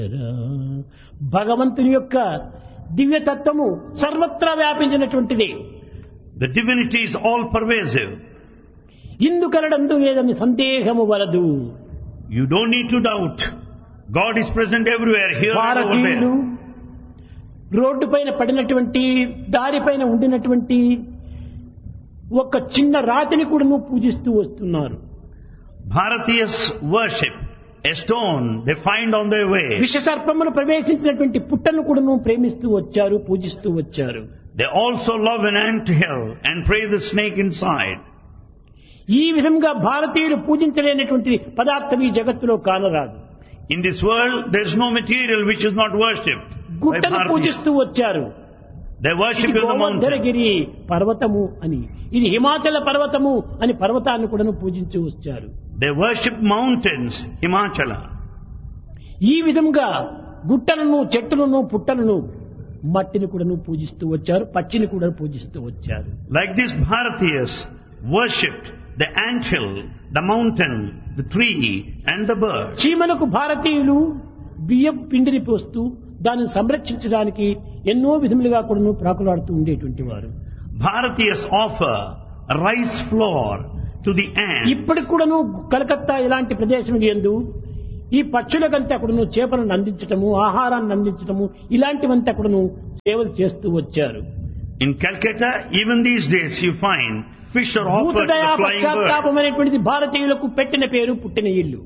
భగవంతుని యొక్క దివ్యతత్వము సర్వత్రా వ్యాపించినటువంటిది The divinity is all pervasive. ఇందుకలడందు లేదని సందేహము వలదు You don't need to doubt. God is present everywhere, here and over భారతీయులు there. రోడ్డు పైన పడినటువంటి దారిపైన ఉండినటువంటి ఒక చిన్న రాతిని కూడా నువ్వు పూజిస్తూ వస్తున్నారు Bharatiyas worship a stone they find on their way. విషసర్పమును ప్రవేశించినటువంటి పుట్టను కూడా నువ్వు ప్రేమిస్తూ వచ్చారు పూజిస్తూ వచ్చారు They also love an ant hill and pray the snake inside. ఈ విధంగా భారతీయులు పూజించలేనటువంటి పదార్థం ఈ జగత్తులో కానరాదు In this world, there is no material which is not worshipped by గుట్టను Bharatiyas. పూజిస్తూ వచ్చారు They worship ఇది in the mountain. గోవర్ధనగిరి పర్వతము అని ఇది హిమాచల పర్వతము అని పర్వతాన్ని కూడా పూజించి వచ్చారు They worship mountains, Himachala. ఈ విధంగా గుట్టలను చెట్టులను పుట్టలను మట్టిని కూడా పూజిస్తూ వచ్చారు పచ్చిని కూడా పూజిస్తూ వచ్చారు Like this, Bharatiyas worshipped the ant hill, the mountain, the tree, and the bird. చీమలకు భారతీయులు బియ్యం పిండిని పోస్తూ దానిని సంరక్షించడానికి ఎన్నో విధములుగా కూడా ప్రాకులాడుతూ ఉండేటువంటి వారు Bharatiyas offer rice flour to the ant. ఇప్పటికి కూడాను కలకత్తా ఇలాంటి ప్రదేశం ఎందు ఈ పక్షులకంతా కూడాను చేపలను అందించటము ఆహారాన్ని అందించటము ఇలాంటివంతా కూడాను సేవలు చేస్తూ వచ్చారు In Calcutta, even these days, you find fish are offered to భూతదయా the flying birds. పశ్చాత్తాపం అనేటువంటిది భారతీయులకు పెట్టిన పేరు పుట్టిన ఇల్లు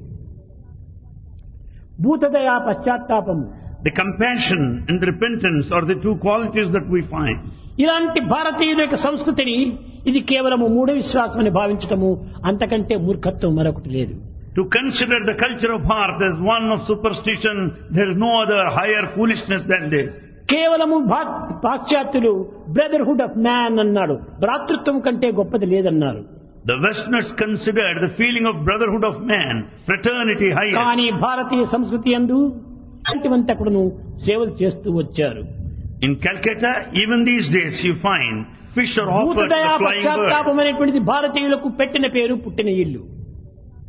భూతదయా పశ్చాత్తాపము The compassion and the repentance are the two qualities that we find. ఇలాంటి భారతీయుల యొక్క సంస్కృతిని ఇది కేవలము మూఢ విశ్వాసం అని భావించటము అంతకంటే మూర్ఖత్వం మరొకటి లేదు To consider the culture of Bharat as one of superstition, there is no other higher foolishness than this. కేవలము భా- పాశ్చాత్యులు బ్రదర్హుడ్ ఆఫ్ మ్యాన్ అన్నాడు భ్రాతృత్వం కంటే గొప్పది లేదన్నారు The Westerners considered the feeling of brotherhood of man, fraternity highest. కానీ భారతీయ సంస్కృతి అందు ఇలాంటివంతా కూడాను సేవలు చేస్తూ వచ్చారు In Calcutta, even these days, you find fish are offered to భూతదయా the flying birds. పశ్చాత్తాపం అనేటువంటిది భారతీయులకు పెట్టిన పేరు పుట్టిన ఇల్లు